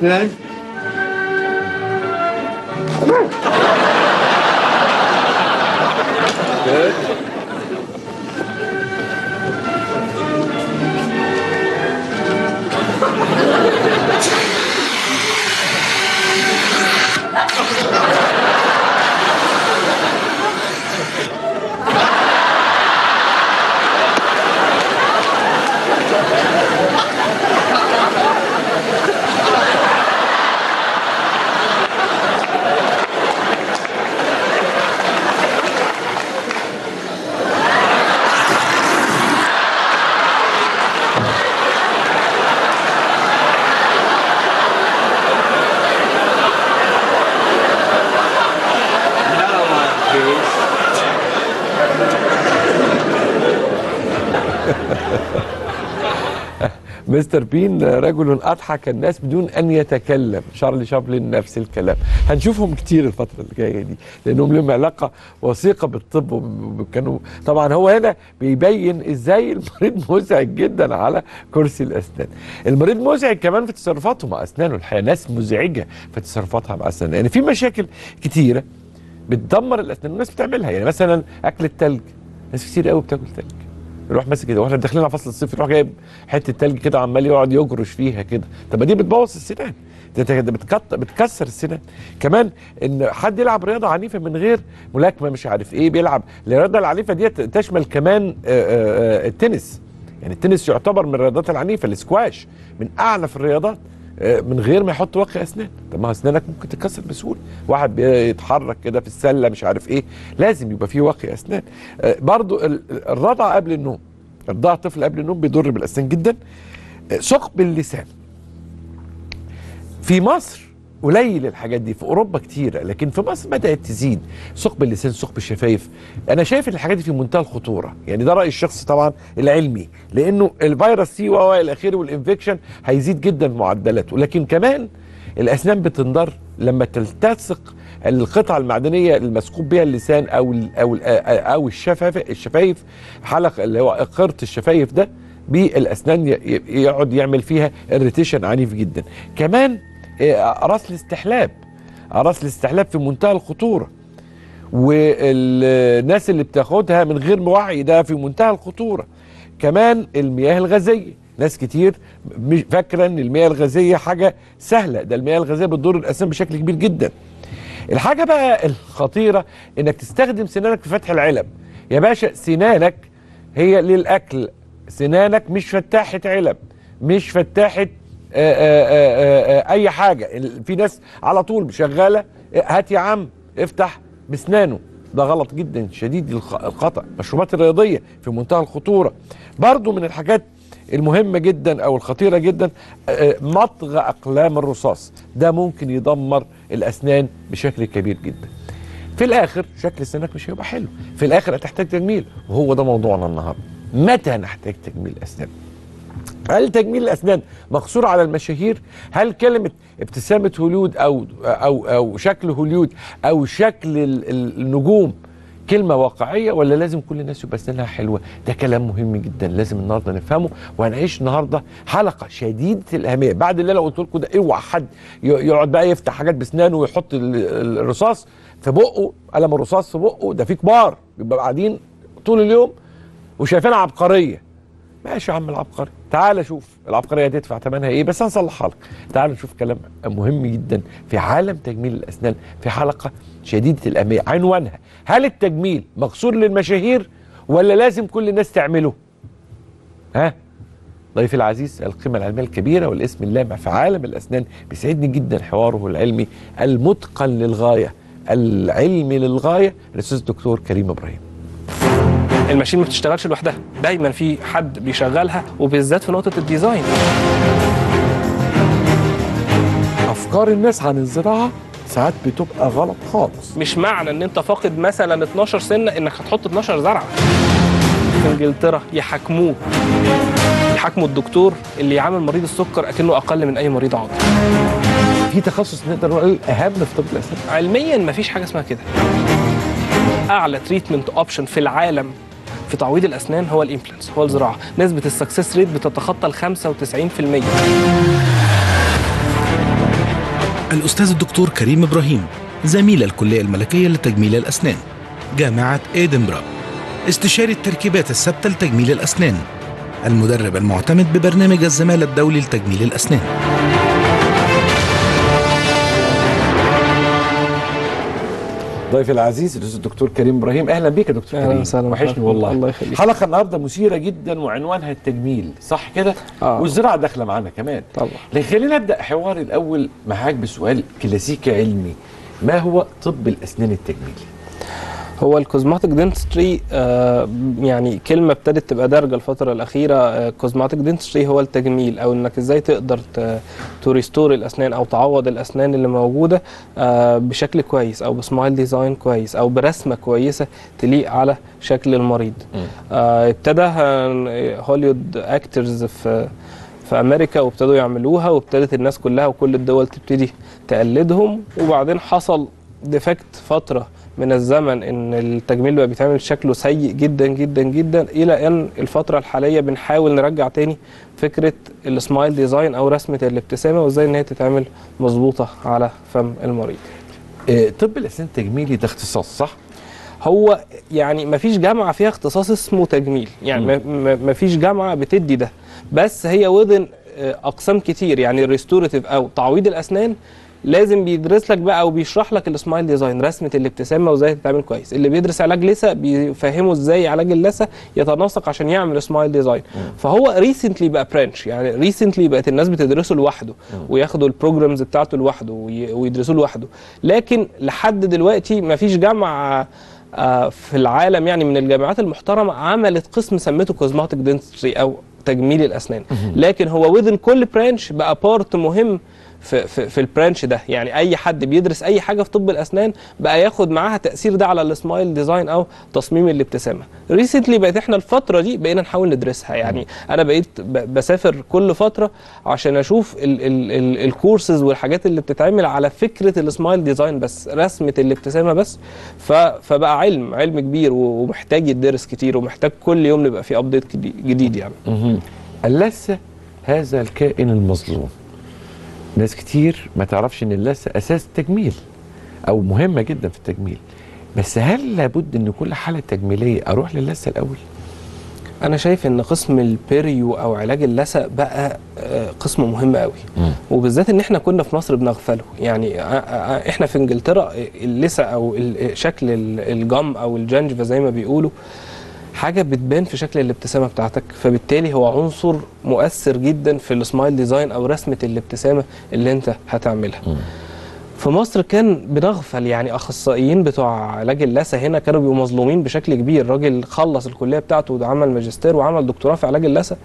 اسنان Good. Another one, please. مستر بين رجل اضحك الناس بدون ان يتكلم شارلي شابلن نفس الكلام هنشوفهم كتير الفتره اللي جايه دي لانهم لهم علاقه وثيقه بالطب وكانوا طبعا هو هنا بيبين ازاي المريض مزعج جدا على كرسي الاسنان المريض مزعج كمان في تصرفاته مع اسنانه الحقيقه ناس مزعجه في تصرفاتها مع اسنانها يعني في مشاكل كتيره بتدمر الاسنان والناس بتعملها يعني مثلا اكل التلج ناس كتير قوي بتاكل تلج يروح ماسك كده واحنا داخلين على فصل الصيف يروح جايب حته تلج كده عمال يقعد يجرش فيها كده طب ما دي بتبوظ السنان ده ده- ده بتكت- بتكسر السنان كمان ان حد يلعب رياضه عنيفه من غير ملاكمه مش عارف ايه بيلعب الرياضه العنيفه دي تشمل كمان آه، آه، آه، التنس يعني التنس يعتبر من الرياضات العنيفه السكواش من اعنف الرياضات آه، من غير ما يحط واقي اسنان طب ما هو اسنانك ممكن تتكسر بسهوله واحد بيتحرك كده في السله مش عارف ايه لازم يبقى فيه واقي اسنان آه، برضو ال- ال- الرضع قبل النوم رضاع الطفل قبل النوم بيضر بالاسنان جدا آه، ثقب اللسان في مصر قليل الحاجات دي في اوروبا كتيره لكن في مصر بدات تزيد ثقب اللسان ثقب الشفايف انا شايف ان الحاجات دي في منتهى الخطوره يعني ده رايي الشخصي طبعا العلمي لانه الفيروس سي و الى اخره والانفكشن هيزيد جدا معدلاته لكن كمان الاسنان بتنضر لما تلتصق القطعه المعدنيه المثقوب بها اللسان او ال او ال او الشفايف الشفايف حلق اللي هو قرط الشفايف ده بالاسنان ي- ي- يقعد يعمل فيها اريتيشن عنيف جدا كمان آه، راس الاستحلاب راس الاستحلاب في منتهى الخطوره والناس اللي بتاخدها من غير وعي ده في منتهى الخطوره كمان المياه الغازيه ناس كتير مش فاكره ان المياه الغازيه حاجه سهله ده المياه الغازيه بتضر الاسنان بشكل كبير جدا الحاجه بقى الخطيره انك تستخدم سنانك في فتح العلب يا باشا سنانك هي للاكل سنانك مش فتاحه علب مش فتاحه آآ آآ آآ اي حاجه ال- في ناس على طول شغاله هات يا عم افتح بسنانه ده غلط جدا شديد الخ- الخطا المشروبات الرياضيه في منتهى الخطوره برضو من الحاجات المهمه جدا او الخطيره جدا آه، مضغ اقلام الرصاص ده ممكن يدمر الاسنان بشكل كبير جدا في الاخر شكل سنانك مش هيبقى حلو في الاخر هتحتاج تجميل وهو ده موضوعنا النهارده متى نحتاج تجميل الاسنان هل تجميل الاسنان مقصور على المشاهير؟ هل كلمه ابتسامه هوليود او او او شكل هوليود او شكل ال- ال- النجوم كلمه واقعيه ولا لازم كل الناس يبقى اسنانها حلوه؟ ده كلام مهم جدا لازم النهارده نفهمه وهنعيش النهارده حلقه شديده الاهميه بعد اللي انا قلت لكم ده اوعى حد ي- يقعد بقى يفتح حاجات باسنانه ويحط ال- ال- الرصاص في بقه قلم الرصاص في بقه ده في كبار بيبقى قاعدين طول اليوم وشايفينها عبقريه ماشي يا عم العبقري تعال شوف العبقريه هتدفع ثمنها ايه بس هنصلحها لك تعال نشوف كلام مهم جدا في عالم تجميل الاسنان في حلقه شديده الاهميه عنوانها هل التجميل مقصور للمشاهير ولا لازم كل الناس تعمله ها ضيفي العزيز القيمة العلمية الكبيرة والاسم اللامع في عالم الأسنان بيسعدني جدا حواره العلمي المتقن للغاية العلمي للغاية الأستاذ الدكتور كريم إبراهيم الماشين ما بتشتغلش لوحدها دايما في حد بيشغلها وبالذات في نقطه الديزاين أفكار الناس عن الزراعة ساعات بتبقى غلط خالص مش معنى ان انت فاقد مثلا 12 سنه انك هتحط 12 زرعه في انجلترا يحاكموه يحاكموا الدكتور اللي يعامل مريض السكر اكنه اقل من اي مريض عاطل في تخصص نقدر نقول أهم في طب الأسنان علميا مفيش حاجه اسمها كده اعلى تريتمنت اوبشن في العالم في تعويض الاسنان هو الامبلانتس هو الزراعه نسبه السكسس ريت بتتخطى ال 95% الأستاذ الدكتور كريم إبراهيم زميل الكلية الملكية لتجميل الأسنان جامعة إيدنبرا استشاري التركيبات الثابتة لتجميل الأسنان المدرب المعتمد ببرنامج الزمالة الدولي لتجميل الأسنان ضيفي العزيز الاستاذ الدكتور كريم ابراهيم اهلا بك يا دكتور أهلا كريم وسهلا وحشني بحضرتك. والله الله يخليك. حلقه النهارده مثيره جدا وعنوانها التجميل صح كده آه. والزراعه داخله معانا كمان طبعا لكن خلينا نبدا حواري الاول معاك بسؤال كلاسيكي علمي ما هو طب الاسنان التجميلي هو الكوزماتيك دنتستري آه يعني كلمه ابتدت تبقى دارجه الفتره الاخيره كوزماتيك دنتستري هو التجميل او انك ازاي تقدر توريستور الاسنان او تعوض الاسنان اللي موجوده آه بشكل كويس او بسمايل ديزاين كويس او برسمه كويسه تليق على شكل المريض آه ابتداها هوليوود اكترز في في امريكا وابتدوا يعملوها وابتدت الناس كلها وكل الدول تبتدي تقلدهم وبعدين حصل ديفكت فتره من الزمن ان التجميل بقى بيتعمل شكله سيء جدا جدا جدا الى ان الفتره الحاليه بنحاول نرجع تاني فكره السمايل ديزاين او رسمه الابتسامه وازاي ان هي تتعمل مظبوطه على فم المريض آه، طب الاسنان التجميلي ده اختصاص صح هو يعني ما فيش جامعه فيها اختصاص اسمه تجميل يعني ما- ما ما فيش جامعه بتدي ده بس هي وذن اقسام كتير يعني الريستوريتيف او تعويض الاسنان لازم بيدرس لك بقى او بيشرح لك السمايل ديزاين رسمه الابتسامه وازاي تتعمل كويس اللي بيدرس علاج لثه بيفهمه ازاي علاج اللثه يتناسق عشان يعمل سمايل ديزاين فهو ريسنتلي بقى برانش يعني ريسنتلي بقت الناس بتدرسه لوحده وياخدوا البروجرامز بتاعته لوحده وي- ويدرسوه لوحده لكن لحد دلوقتي ما فيش جامعه آه، في العالم يعني من الجامعات المحترمه عملت قسم سميته كوزماتيك دنتستري او تجميل الاسنان لكن هو وذن كل برانش بقى بارت مهم في في, في البرانش ده يعني اي حد بيدرس اي حاجه في طب الاسنان بقى ياخد معاها تاثير ده على السمايل ديزاين او تصميم الابتسامه ريسنتلي بقت احنا الفتره دي بقينا نحاول ندرسها يعني انا بقيت ب- بسافر كل فتره عشان اشوف ال- ال- ال- الكورسز والحاجات اللي بتتعمل على فكره السمايل ديزاين بس رسمه الابتسامه بس ف- فبقى علم علم كبير و- ومحتاج يدرس كتير ومحتاج كل يوم نبقى فيه ابديت جديد يعني اللثه هذا الكائن المظلوم ناس كتير ما تعرفش ان اللثه اساس التجميل او مهمه جدا في التجميل بس هل لابد ان كل حاله تجميليه اروح للثه الاول انا شايف ان قسم البيريو او علاج اللثه بقى آه، قسم مهم قوي وبالذات ان احنا كنا في مصر بنغفله يعني آه، آه، احنا في انجلترا اللثه او ال- شكل ال- الجم او الجنجفه زي ما بيقولوا حاجه بتبان في شكل الابتسامه بتاعتك فبالتالي هو عنصر مؤثر جدا في السمايل ديزاين او رسمه الابتسامه اللي انت هتعملها في مصر كان بنغفل يعني اخصائيين بتوع علاج اللثه هنا كانوا بيبقوا مظلومين بشكل كبير راجل خلص الكليه بتاعته وعمل ماجستير وعمل دكتوراه في علاج اللثه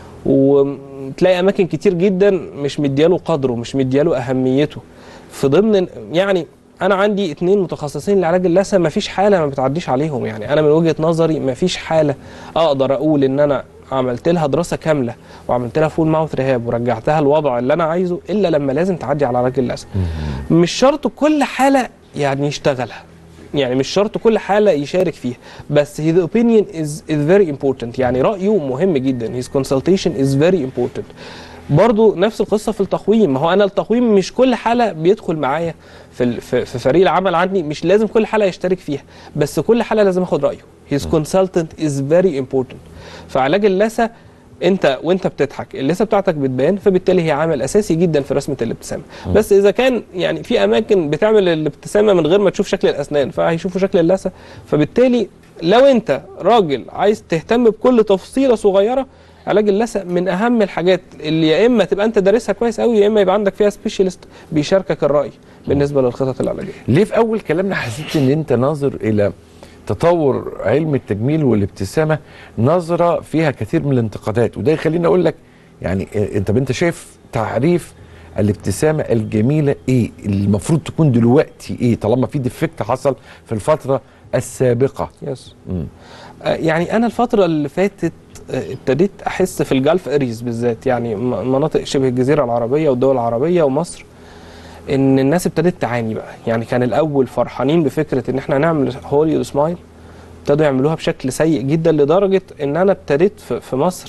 وتلاقي اماكن كتير جدا مش مدياله قدره مش مدياله اهميته في ضمن يعني انا عندي اتنين متخصصين لعلاج اللثه ما فيش حاله ما بتعديش عليهم يعني انا من وجهه نظري ما فيش حاله اقدر اقول ان انا عملت لها دراسه كامله وعملت لها فول ماوث ريهاب ورجعتها الوضع اللي انا عايزه الا لما لازم تعدي على علاج اللثه مش شرط كل حاله يعني يشتغلها يعني مش شرط كل حاله يشارك فيها بس his opinion is is very important يعني رايه مهم جدا his consultation is very important برضو نفس القصه في التقويم ما هو انا التقويم مش كل حاله بيدخل معايا في ال- في في فريق العمل عندي مش لازم كل حاله يشترك فيها بس كل حاله لازم اخد رايه his consultant is very important فعلاج اللثه انت وانت بتضحك اللثه بتاعتك بتبان فبالتالي هي عامل اساسي جدا في رسمه الابتسامه بس اذا كان يعني في اماكن بتعمل الابتسامه من غير ما تشوف شكل الاسنان فهيشوفوا شكل اللثه فبالتالي لو انت راجل عايز تهتم بكل تفصيله صغيره علاج اللثه من اهم الحاجات اللي يا اما تبقى انت دارسها كويس قوي يا اما يبقى عندك فيها سبيشالست بيشاركك الراي بالنسبه للخطط العلاجيه ليه في اول كلامنا حسيت ان انت ناظر الى تطور علم التجميل والابتسامه نظره فيها كثير من الانتقادات وده يخليني اقول لك يعني إيه- انت انت شايف تعريف الابتسامه الجميله ايه المفروض تكون دلوقتي ايه طالما في ديفكت حصل في الفتره السابقه يس مم. آه، يعني انا الفتره اللي فاتت آه، ابتديت احس في الجلف اريز بالذات يعني م- مناطق شبه الجزيره العربيه والدول العربيه ومصر ان الناس ابتدت تعاني بقى يعني كان الاول فرحانين بفكره ان احنا نعمل هوليود سمايل ابتدوا يعملوها بشكل سيء جدا لدرجه ان انا ابتديت في في مصر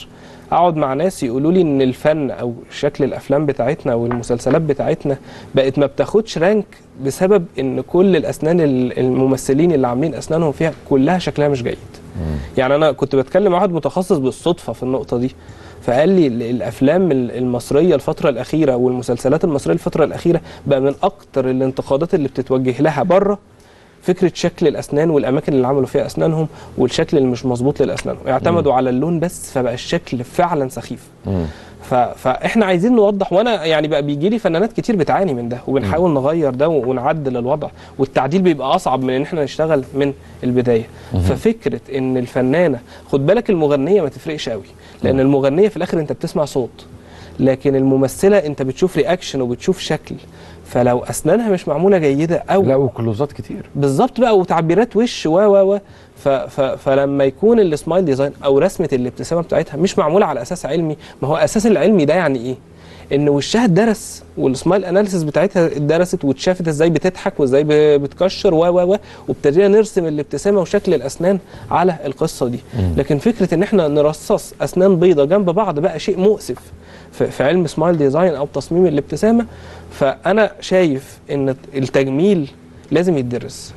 اقعد مع ناس يقولوا لي ان الفن او شكل الافلام بتاعتنا او المسلسلات بتاعتنا بقت ما بتاخدش رانك بسبب ان كل الاسنان ال- الممثلين اللي عاملين اسنانهم فيها كلها شكلها مش جيد يعني انا كنت بتكلم مع واحد متخصص بالصدفه في النقطه دي فقال لي ال- الافلام ال- المصريه الفتره الاخيره والمسلسلات المصريه الفتره الاخيره بقى من اكتر الانتقادات اللي بتتوجه لها بره فكره شكل الاسنان والاماكن اللي عملوا فيها اسنانهم والشكل اللي مش مظبوط للاسنانهم اعتمدوا على اللون بس فبقى الشكل فعلا سخيف ف... فاحنا عايزين نوضح وانا يعني بقى بيجي لي فنانات كتير بتعاني من ده وبنحاول نغير ده ونعدل الوضع والتعديل بيبقى اصعب من ان احنا نشتغل من البدايه ففكره ان الفنانه خد بالك المغنيه ما تفرقش قوي لان المغنيه في الاخر انت بتسمع صوت لكن الممثله انت بتشوف رياكشن وبتشوف شكل فلو اسنانها مش معموله جيده او لا وكلوزات كتير بالظبط بقى وتعبيرات وش و و و ف ف فلما يكون السمايل ديزاين او رسمه الابتسامه بتاعتها مش معموله على اساس علمي ما هو اساس العلمي ده يعني ايه ان وشها اتدرس والسمايل اناليسيس بتاعتها اتدرست واتشافت ازاي بتضحك وازاي ب- بتكشر و و و وابتدينا نرسم الابتسامه وشكل الاسنان على القصه دي لكن فكره ان احنا نرصص اسنان بيضه جنب بعض بقى شيء مؤسف في في علم سمايل ديزاين او تصميم الابتسامه فانا شايف ان التجميل لازم يتدرس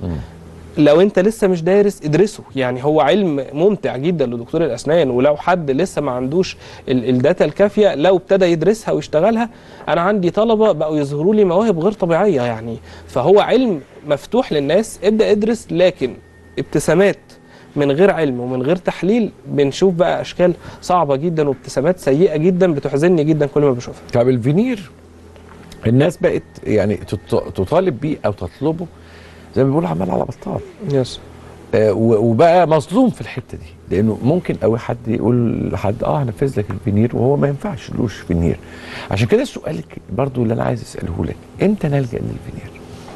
لو انت لسه مش دارس ادرسه يعني هو علم ممتع جدا لدكتور الاسنان ولو حد لسه ما عندوش ال- الداتا الكافيه لو ابتدى يدرسها ويشتغلها انا عندي طلبه بقوا يظهروا لي مواهب غير طبيعيه يعني فهو علم مفتوح للناس ابدا ادرس لكن ابتسامات من غير علم ومن غير تحليل بنشوف بقى اشكال صعبه جدا وابتسامات سيئه جدا بتحزنني جدا كل ما بشوفها طب الفينير الناس بقت يعني تط- تطالب بيه او تطلبه زي ما بيقولوا عمال على بطال يس آه، و- وبقى مظلوم في الحته دي لانه ممكن قوي حد يقول لحد اه هنفذ لك الفينير وهو ما ينفعش لوش فينير عشان كده السؤال برضو اللي انا عايز اساله لك امتى نلجا للفينير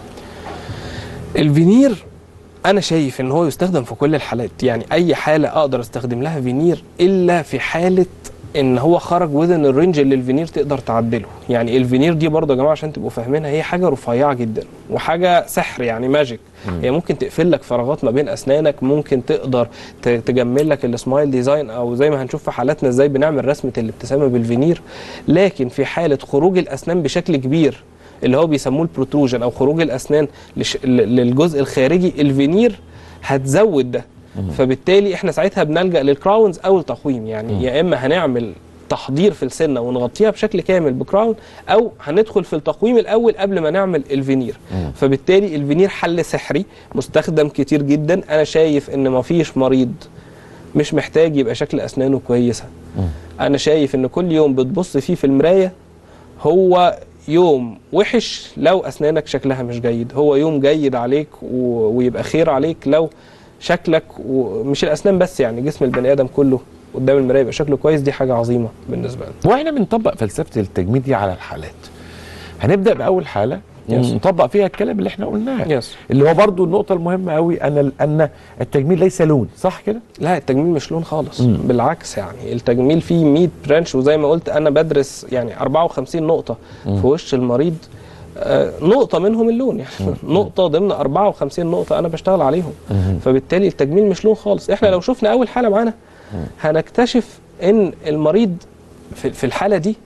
الفينير انا شايف ان هو يستخدم في كل الحالات يعني اي حاله اقدر استخدم لها فينير الا في حاله ان هو خرج وذن الرينج اللي الفينير تقدر تعدله يعني الفينير دي برضه يا جماعه عشان تبقوا فاهمينها هي حاجه رفيعه جدا وحاجه سحر يعني ماجيك هي ممكن تقفل لك فراغات ما بين اسنانك ممكن تقدر ت- تجمل لك السمايل ديزاين او زي ما هنشوف في حالاتنا ازاي بنعمل رسمه الابتسامه بالفينير لكن في حاله خروج الاسنان بشكل كبير اللي هو بيسموه البروتروجن او خروج الاسنان لش... ل- للجزء الخارجي الفينير هتزود ده فبالتالي احنا ساعتها بنلجا للكراونز او التقويم يعني يا اما هنعمل تحضير في السنه ونغطيها بشكل كامل بكراون او هندخل في التقويم الاول قبل ما نعمل الفينير فبالتالي الفينير حل سحري مستخدم كتير جدا انا شايف ان مفيش مريض مش محتاج يبقى شكل اسنانه كويسه انا شايف ان كل يوم بتبص فيه في المرايه هو يوم وحش لو اسنانك شكلها مش جيد هو يوم جيد عليك و... ويبقى خير عليك لو شكلك ومش الاسنان بس يعني جسم البني ادم كله قدام المرايه يبقى شكله كويس دي حاجه عظيمه بالنسبه لنا واحنا بنطبق فلسفه التجميل دي على الحالات هنبدا باول حاله Yes. ونطبق فيها الكلام اللي احنا قلناه يس اللي هو برضو النقطه المهمه قوي ان ان التجميل ليس لون صح كده لا التجميل مش لون خالص مم. بالعكس يعني التجميل فيه 100 برانش وزي ما قلت انا بدرس يعني 54 نقطه في وش المريض آه، نقطة منهم اللون يعني نقطة ضمن 54 نقطة أنا بشتغل عليهم فبالتالي التجميل مش لون خالص إحنا لو شفنا أول حالة معانا هنكتشف إن المريض في, في الحالة دي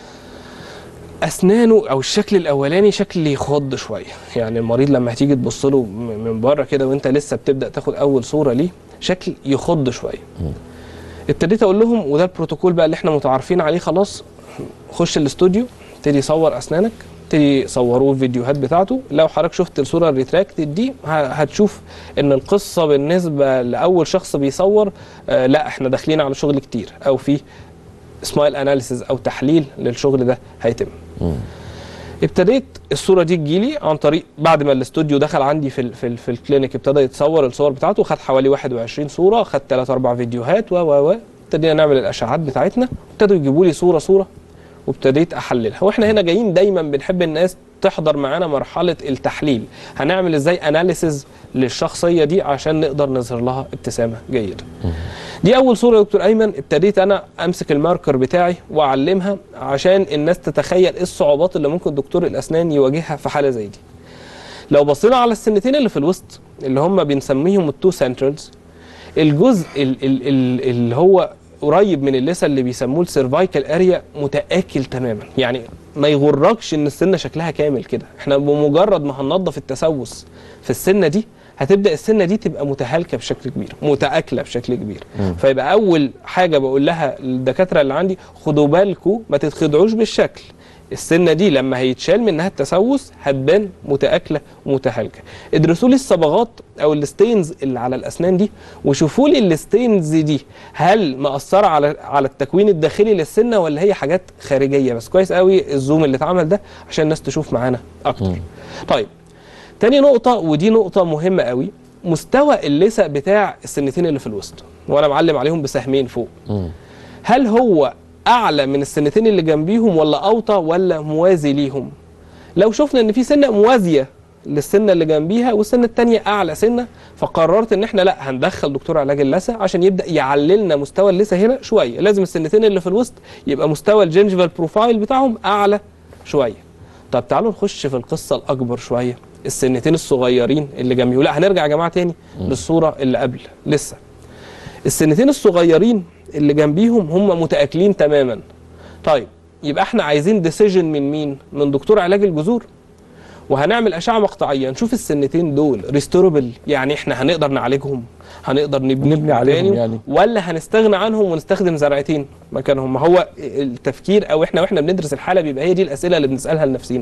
اسنانه او الشكل الاولاني شكل يخض شويه يعني المريض لما هتيجي تبص له م- من بره كده وانت لسه بتبدا تاخد اول صوره ليه شكل يخض شويه ابتديت اقول لهم وده البروتوكول بقى اللي احنا متعارفين عليه خلاص خش الاستوديو ابتدي صور اسنانك ابتدي صوروه الفيديوهات بتاعته لو حضرتك شفت الصوره الريتراكتد دي ه- هتشوف ان القصه بالنسبه لاول شخص بيصور آه لا احنا داخلين على شغل كتير او في سمايل اناليسيز او تحليل للشغل ده هيتم ابتديت الصوره دي تجيلي عن طريق بعد ما الاستوديو دخل عندي في ال في, ال في الكلينيك ابتدى يتصور الصور بتاعته خد حوالي 21 صوره خد 3 4 فيديوهات و و و ابتدينا نعمل الاشعاعات بتاعتنا ابتدوا يجيبوا لي صوره صوره وابتديت احللها واحنا هنا جايين دايما بنحب الناس تحضر معانا مرحله التحليل هنعمل ازاي اناليسز للشخصيه دي عشان نقدر نظهر لها ابتسامه جيده دي اول صوره يا دكتور ايمن ابتديت انا امسك الماركر بتاعي واعلمها عشان الناس تتخيل ايه الصعوبات اللي ممكن دكتور الاسنان يواجهها في حاله زي دي لو بصينا على السنتين اللي في الوسط اللي هم بنسميهم التو سنترالز الجزء ال- ال- ال- اللي هو قريب من اللثه اللي بيسموه السيرفايكال اريا متاكل تماما يعني ما يغركش ان السنه شكلها كامل كده احنا بمجرد ما هننظف التسوس في السنه دي هتبدا السنه دي تبقى متهالكه بشكل كبير متاكله بشكل كبير فيبقى اول حاجه بقول لها للدكاتره اللي عندي خدوا بالكم ما تتخدعوش بالشكل السنه دي لما هيتشال منها التسوس هتبان متاكله ومتهالكه ادرسوا لي الصبغات او الستينز اللي على الاسنان دي وشوفوا لي الستينز دي هل مأثره على على التكوين الداخلي للسنه ولا هي حاجات خارجيه بس كويس قوي الزوم اللي اتعمل ده عشان الناس تشوف معانا اكتر طيب تاني نقطة ودي نقطة مهمة قوي مستوى اللثة بتاع السنتين اللي في الوسط وانا معلم عليهم بسهمين فوق هل هو اعلى من السنتين اللي جنبيهم ولا اوطى ولا موازي ليهم لو شفنا ان في سنه موازيه للسنه اللي جنبيها والسنه الثانيه اعلى سنه فقررت ان احنا لا هندخل دكتور علاج اللثه عشان يبدا يعللنا مستوى اللثه هنا شويه لازم السنتين اللي في الوسط يبقى مستوى الجنجفال بروفايل بتاعهم اعلى شويه طب تعالوا نخش في القصه الاكبر شويه السنتين الصغيرين اللي جنبيهم لا هنرجع يا جماعه تاني للصوره اللي قبل لسه السنتين الصغيرين اللي جنبيهم هم متاكلين تماما طيب يبقى احنا عايزين ديسيجن من مين من دكتور علاج الجذور وهنعمل اشعه مقطعيه نشوف السنتين دول ريستوربل يعني احنا هنقدر نعالجهم هنقدر نبني, نبني عليهم تاني يعني. ولا هنستغنى عنهم ونستخدم زرعتين مكانهم ما هو التفكير او احنا واحنا بندرس الحاله بيبقى هي دي الاسئله اللي بنسالها لنفسينا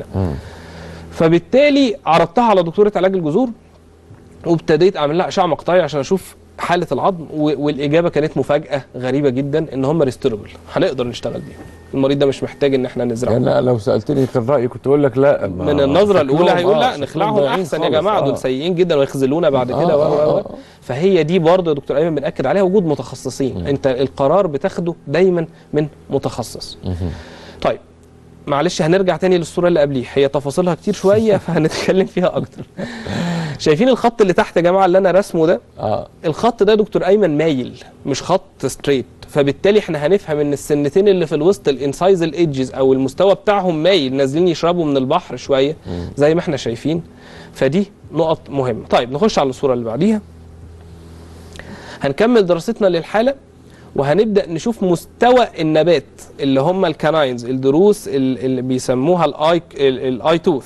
فبالتالي عرضتها على دكتوره علاج الجذور وابتديت اعمل لها اشعه مقطعيه عشان اشوف حاله العظم و- والاجابه كانت مفاجاه غريبه جدا ان هم ريستوربل هنقدر نشتغل بيهم المريض ده مش محتاج ان احنا نزرعه يعني أنا لو سالتني كان رايي كنت اقول لك لا ما من النظره الاولى شكلهم- هيقول آه، لا شكلهم نخلعهم ضايعين احسن يا خالص. جماعه آه. دول سيئين جدا ويخذلونا بعد آه، كده و- آه، و- و. آه. فهي دي برضه يا دكتور ايمن بناكد عليها وجود متخصصين انت القرار بتاخده دايما من متخصص طيب معلش هنرجع تاني للصوره اللي قبليها هي تفاصيلها كتير شويه فهنتكلم فيها اكتر شايفين الخط اللي تحت يا جماعه اللي انا رسمه ده اه الخط ده دكتور ايمن مايل مش خط ستريت فبالتالي احنا هنفهم ان السنتين اللي في الوسط الانسايز الايدجز او المستوى بتاعهم مايل نازلين يشربوا من البحر شويه زي ما احنا شايفين فدي نقط مهمه طيب نخش على الصوره اللي بعديها هنكمل دراستنا للحاله وهنبدا نشوف مستوى النبات اللي هم الكاناينز الضروس ال- اللي بيسموها الاي الاي توث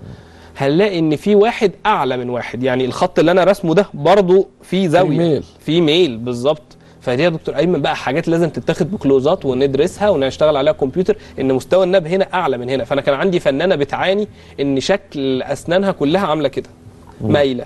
هنلاقي ان في واحد اعلى من واحد يعني الخط اللي انا رسمه ده برضو في زاويه ميل. في ميل بالظبط فدي يا دكتور ايمن بقى حاجات لازم تتاخد بكلوزات وندرسها ونشتغل عليها كمبيوتر ان مستوى النب هنا اعلى من هنا فانا كان عندي فنانه بتعاني ان شكل اسنانها كلها عامله كده مايله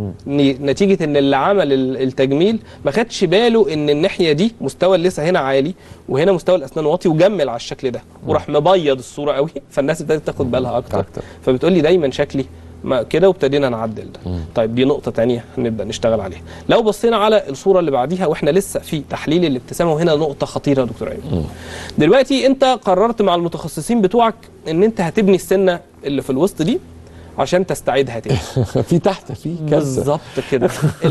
ن- نتيجه ان اللي عمل ال- التجميل ما خدش باله ان الناحيه دي مستوى اللثه هنا عالي وهنا مستوى الاسنان واطي وجمل على الشكل ده وراح مبيض الصوره قوي فالناس ابتدت تاخد بالها اكتر, أكتر. فبتقول لي دايما شكلي ما كده وابتدينا نعدل ده طيب دي نقطه تانية هنبدا نشتغل عليها لو بصينا على الصوره اللي بعديها واحنا لسه في تحليل الابتسامه وهنا نقطه خطيره يا دكتور ايمن دلوقتي انت قررت مع المتخصصين بتوعك ان انت هتبني السنه اللي في الوسط دي عشان تستعيدها تاني في تحت في كذا بالظبط كده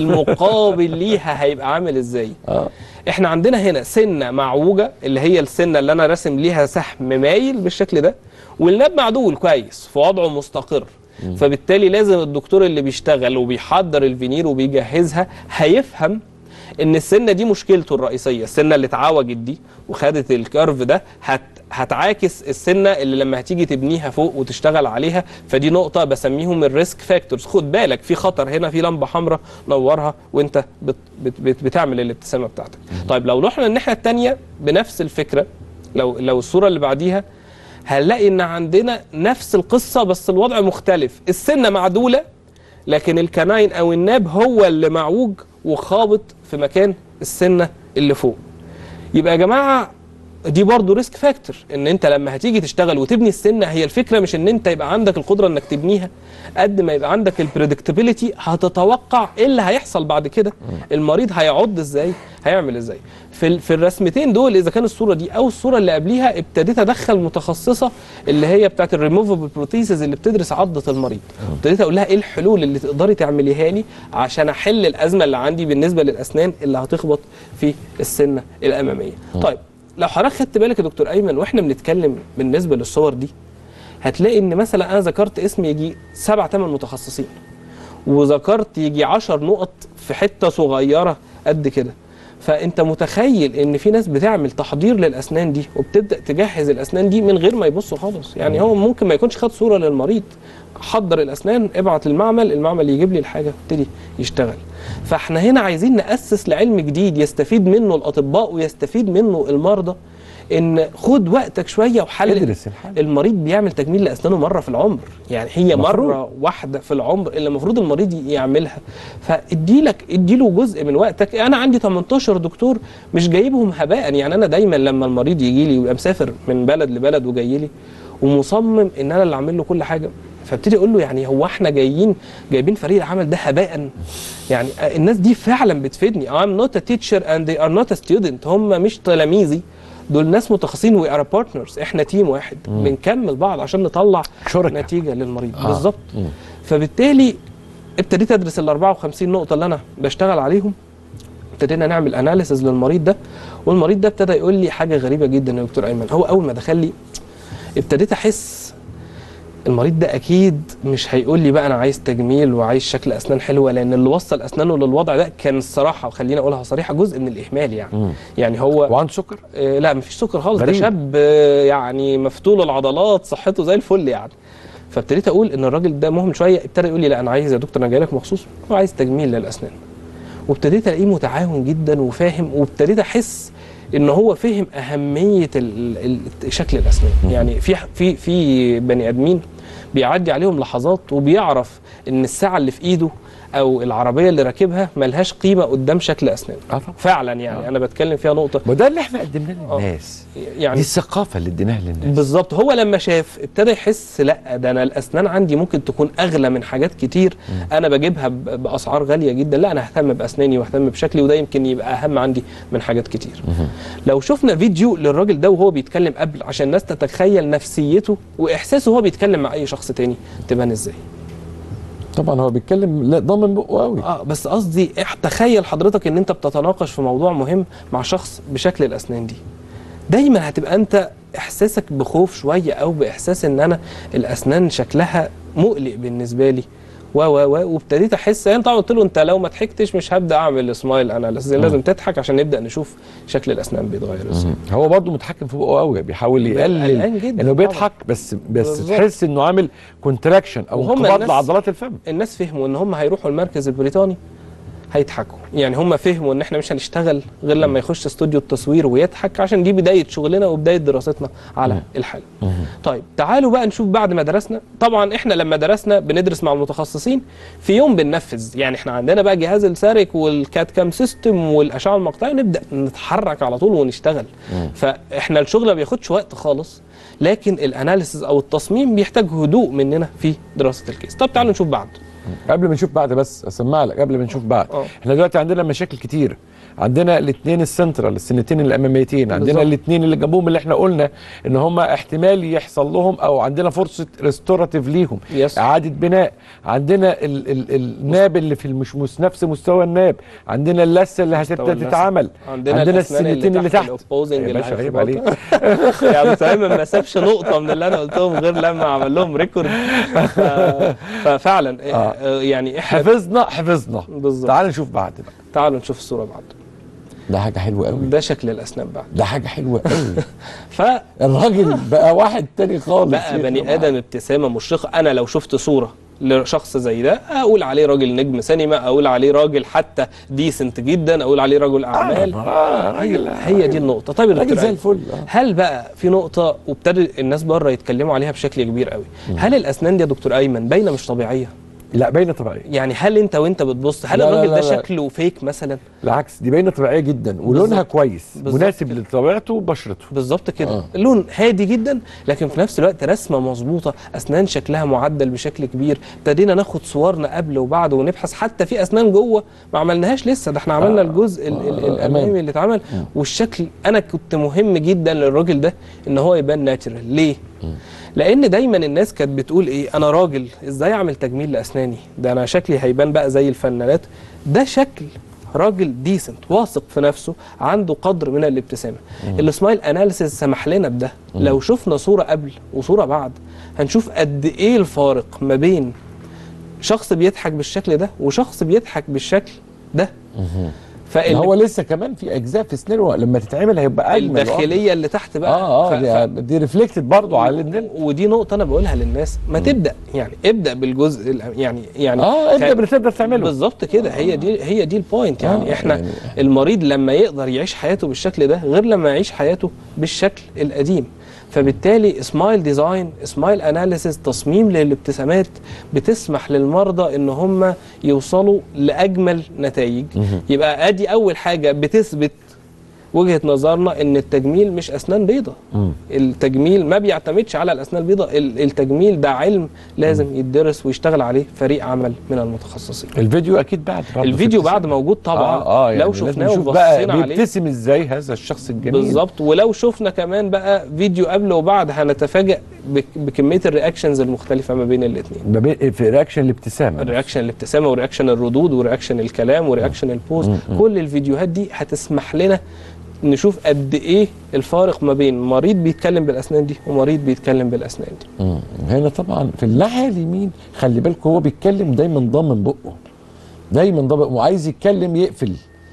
المقابل ليها هيبقى عامل ازاي اه احنا عندنا هنا سنه معوجه اللي هي السنه اللي انا راسم ليها سهم مايل بالشكل ده والناب معدول كويس في وضعه مستقر فبالتالي لازم الدكتور اللي بيشتغل وبيحضر الفينير وبيجهزها هيفهم ان السنه دي مشكلته الرئيسيه السنه اللي اتعوجت دي وخدت الكيرف ده هت هتعاكس السنه اللي لما هتيجي تبنيها فوق وتشتغل عليها فدي نقطه بسميهم الريسك فاكتورز خد بالك في خطر هنا في لمبه حمراء نورها وانت بت بت بت بتعمل الابتسامه بتاعتك طيب لو رحنا الناحيه الثانيه بنفس الفكره لو لو الصوره اللي بعديها هنلاقي ان عندنا نفس القصه بس الوضع مختلف السنه معدوله لكن الكناين او الناب هو اللي معوج وخابط في مكان السنه اللي فوق يبقى يا جماعه دي برضه ريسك فاكتور ان انت لما هتيجي تشتغل وتبني السنه هي الفكره مش ان انت يبقى عندك القدره انك تبنيها قد ما يبقى عندك البريدكتابيلتي هتتوقع ايه اللي هيحصل بعد كده المريض هيعض ازاي هيعمل ازاي في ال- في الرسمتين دول اذا كان الصوره دي او الصوره اللي قبليها ابتديت ادخل متخصصه اللي هي بتاعت الريموفبل بروتيسز اللي بتدرس عضه المريض ابتديت اقول لها ايه الحلول اللي تقدري تعمليها لي عشان احل الازمه اللي عندي بالنسبه للاسنان اللي هتخبط في السنه الاماميه طيب لو حضرتك خدت بالك يا دكتور ايمن واحنا بنتكلم بالنسبه للصور دي هتلاقي ان مثلا انا ذكرت اسم يجي سبع ثمان متخصصين وذكرت يجي عشر نقط في حته صغيره قد كده فانت متخيل ان في ناس بتعمل تحضير للاسنان دي وبتبدا تجهز الاسنان دي من غير ما يبصوا خالص يعني هو ممكن ما يكونش خد صوره للمريض حضر الاسنان ابعت للمعمل المعمل يجيب لي الحاجه وابتدي يشتغل فاحنا هنا عايزين ناسس لعلم جديد يستفيد منه الاطباء ويستفيد منه المرضى ان خد وقتك شويه وحلل ادرس الحاجة. المريض بيعمل تجميل لاسنانه مره في العمر يعني هي مفروض. مره واحده في العمر اللي المفروض المريض يعملها فاديلك اديله جزء من وقتك انا عندي 18 دكتور مش جايبهم هباء يعني انا دايما لما المريض يجي لي ويبقى مسافر من بلد لبلد وجاي لي ومصمم ان انا اللي اعمل له كل حاجه فابتدي اقول له يعني هو احنا جايين جايبين فريق العمل ده هباء يعني الناس دي فعلا بتفيدني I'm not a teacher and they are not a student هم مش تلاميذي دول ناس متخصصين وي ار بارتنرز احنا تيم واحد بنكمل بعض عشان نطلع شركة. نتيجه للمريض آه. بالظبط مم. فبالتالي ابتديت ادرس ال 54 نقطه اللي انا بشتغل عليهم ابتدينا نعمل اناليسز للمريض ده والمريض ده ابتدى يقول لي حاجه غريبه جدا يا دكتور ايمن هو اول ما دخل لي ابتديت احس المريض ده اكيد مش هيقول لي بقى انا عايز تجميل وعايز شكل اسنان حلوه لان اللي وصل اسنانه للوضع ده كان الصراحه وخليني اقولها صريحه جزء من الاهمال يعني مم. يعني هو وعنده سكر آه، لا مفيش سكر خالص ده غريب. شاب آه، يعني مفتول العضلات صحته زي الفل يعني فابتديت اقول ان الراجل ده مهم شويه ابتدى يقول لي لا انا عايز يا دكتور انا جاي لك مخصوص وعايز تجميل للاسنان وابتديت الاقيه متعاون جدا وفاهم وابتديت احس ان هو فهم اهميه ال ال شكل الاسنان يعني في في في بني ادمين بيعدي عليهم لحظات وبيعرف ان الساعه اللي في ايده او العربيه اللي راكبها ملهاش قيمه قدام شكل اسنان اه طبعا فعلا يعني انا بتكلم فيها نقطه وده اللي احنا قدمناه للناس دي يعني الثقافه اللي اديناها للناس بالظبط هو لما شاف ابتدى يحس لا ده انا الاسنان عندي ممكن تكون اغلى من حاجات كتير انا بجيبها ب- باسعار غاليه جدا لا انا اهتم باسناني واهتم بشكلي وده يمكن يبقى اهم عندي من حاجات كتير لو شفنا فيديو للراجل ده وهو بيتكلم قبل عشان الناس تتخيل نفسيته واحساسه وهو بيتكلم مع اي شخص تاني تبان ازاي طبعا هو بيتكلم لا ضامن بقه قوي اه بس قصدي إح- تخيل حضرتك ان انت بتتناقش في موضوع مهم مع شخص بشكل الاسنان دي دايما هتبقى انت احساسك بخوف شويه او باحساس ان انا الاسنان شكلها مقلق بالنسبه لي و و و وابتديت احس يعني طبعا قلت له انت لو ما ضحكتش مش هبدا اعمل سمايل اناليسيس لازم تضحك عشان نبدا نشوف شكل الاسنان بيتغير ازاي هو برضه متحكم في بقه قوي بيحاول قلقان يقلل جدا انه طبعاً. بيضحك بس بس بالظبط. تحس انه عامل كونتراكشن او وهم انقباض الناس- لعضلات الفم الناس فهموا ان هم هيروحوا المركز البريطاني هيضحكوا يعني هم فهموا ان احنا مش هنشتغل غير لما يخش استوديو التصوير ويضحك عشان دي بدايه شغلنا وبدايه دراستنا على الحاله طيب تعالوا بقى نشوف بعد ما درسنا طبعا احنا لما درسنا بندرس مع المتخصصين في يوم بننفذ يعني احنا عندنا بقى جهاز السارك والكات كام سيستم والاشعه المقطعيه نبدا نتحرك على طول ونشتغل فاحنا الشغل ما بياخدش وقت خالص لكن الاناليسز او التصميم بيحتاج هدوء مننا في دراسه الكيس طب تعالوا نشوف بعد قبل ما نشوف بعد بس اسمع لك قبل ما نشوف بعد اه. احنا دلوقتي عندنا مشاكل كتير عندنا الاثنين السنترال السنتين الاماميتين عندنا بالظبط. الاثنين اللي جنبهم اللي احنا قلنا ان هم احتمال يحصل لهم او عندنا فرصه ريستوراتيف ليهم يس. اعاده بناء عندنا ال ال الناب اللي في المش مس- نفس مستوى الناب عندنا اللثه اللي مستوى هتبدا اللثة. تتعمل عندنا, عندنا الأسنان السنتين اللي تحت الopposing يا اللي باشا عيب هيخبطوا. عليك يعني تمام ما سابش نقطه من اللي انا قلتهم غير لما عمل لهم ريكورد ف... ففعلا آه. يعني احنا حفظنا حفظنا بالظبط. تعال نشوف بعد بقى تعالوا نشوف الصوره بعد ده حاجه حلوه قوي ده شكل الاسنان بعد ده حاجه حلوه قوي فبقى الراجل بقى واحد تاني خالص بني ادم ابتسامه مشرقه انا لو شفت صوره لشخص زي ده اقول عليه راجل نجم سينما اقول عليه راجل حتى ديسنت جدا اقول عليه رجل اعمال اه راجل هي دي النقطه طيب يا راجل دكتور زي أيمن، الفل آه. هل بقى في نقطة وابتدى الناس بره يتكلموا عليها بشكل كبير قوي هل الأسنان دي يا دكتور أيمن باينة مش طبيعية لا باينه طبيعيه يعني هل أنت وأنت بتبص هل لا، لا، الراجل لا، ده لا. شكله فيك مثلا بالعكس دي باينه طبيعيه جدا ولونها بالظبط. كويس بالظبط مناسب كده. لطبيعته وبشرته بالظبط كده آه. لون هادي جدا لكن في نفس الوقت رسمة مظبوطة أسنان شكلها معدل بشكل كبير ابتدينا ناخد صورنا قبل وبعد ونبحث حتى في أسنان جوه ما عملناهاش لسه ده احنا عملنا آه. الجزء ال- ال- آه، الأمامي أمامي. اللي اتعمل والشكل أنا كنت مهم جدا للراجل ده إن هو يبان ناتشرال ليه؟ لان دايما الناس كانت بتقول ايه انا راجل ازاي اعمل تجميل لاسناني ده انا شكلي هيبان بقى زي الفنانات ده شكل راجل ديسنت واثق في نفسه عنده قدر من الابتسامه السمايل اناليسيس سمح لنا بده لو شفنا صوره قبل وصوره بعد هنشوف قد ايه الفارق ما بين شخص بيضحك بالشكل ده وشخص بيضحك بالشكل ده ده هو لسه كمان في اجزاء في سنانه لما تتعمل هيبقى اجمل الداخليه اللي تحت بقى اه اه ف- دي, دي ريفلكتد برضه على الدنيا ودي نقطة أنا بقولها للناس ما تبدأ يعني ابدأ بالجزء الأ- يعني يعني اه ابدا كان- باللي تقدر تعمله بالظبط كده هي دي هي دي البوينت يعني آه، احنا يعني- المريض لما يقدر يعيش حياته بالشكل ده غير لما يعيش حياته بالشكل القديم فبالتالي سمايل ديزاين سمايل اناليسيس تصميم للابتسامات بتسمح للمرضى ان هم يوصلوا لاجمل نتائج يبقى ادي اول حاجه بتثبت وجهه نظرنا ان التجميل مش اسنان بيضة مم. التجميل ما بيعتمدش على الاسنان البيضاء ال- التجميل ده علم لازم يدرس ويشتغل عليه فريق عمل من المتخصصين الفيديو اكيد بعد برضه الفيديو في بعد موجود طبعا اه اه يعني لو لازم شفناه نشوف بقى وبصينا عليه بيبتسم ازاي هذا الشخص الجميل بالظبط ولو شفنا كمان بقى فيديو قبل وبعد هنتفاجئ بك- بكميه الرياكشنز المختلفه ما بين الاثنين ما بين في رياكشن الابتسامه الرياكشن الابتسامه ورياكشن الردود ورياكشن الكلام ورياكشن البوز كل الفيديوهات دي هتسمح لنا نشوف قد ايه الفارق ما بين مريض بيتكلم بالاسنان دي ومريض بيتكلم بالاسنان دي مم. هنا طبعا في الناحيه اليمين خلي بالك هو بيتكلم دايما ضامن بقه دايما ضامن وعايز يتكلم يقفل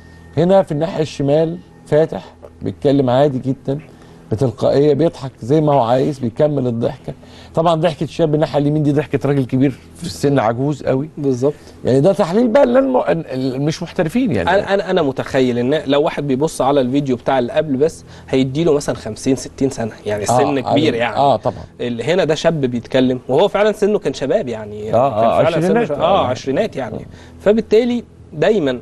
هنا في الناحيه الشمال فاتح بيتكلم عادي جدا بتلقائيه بيضحك زي ما هو عايز بيكمل الضحكه طبعا ضحكه الشاب الناحيه اليمين دي ضحكه راجل كبير في السن عجوز قوي بالظبط يعني ده تحليل بقى للم... مش محترفين يعني انا انا انا متخيل ان لو واحد بيبص على الفيديو بتاع اللي قبل بس هيديله مثلا 50 60 سنه يعني سن آه، كبير آه، يعني اه طبعا اللي هنا ده شاب بيتكلم وهو فعلا سنه كان شباب يعني آه، كان آه، فعلا سنه عشرينات، شباب. آه. اه عشرينات يعني فبالتالي دايما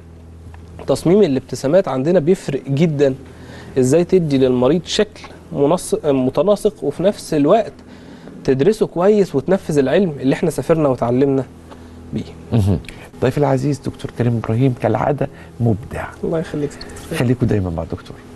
تصميم الابتسامات عندنا بيفرق جدا ازاي تدي للمريض شكل منسق متناسق وفي نفس الوقت تدرسه كويس وتنفذ العلم اللي احنا سافرنا وتعلمنا بيه مهم. ضيف العزيز دكتور كريم ابراهيم كالعاده مبدع الله يخليك خليكم دايما مع الدكتور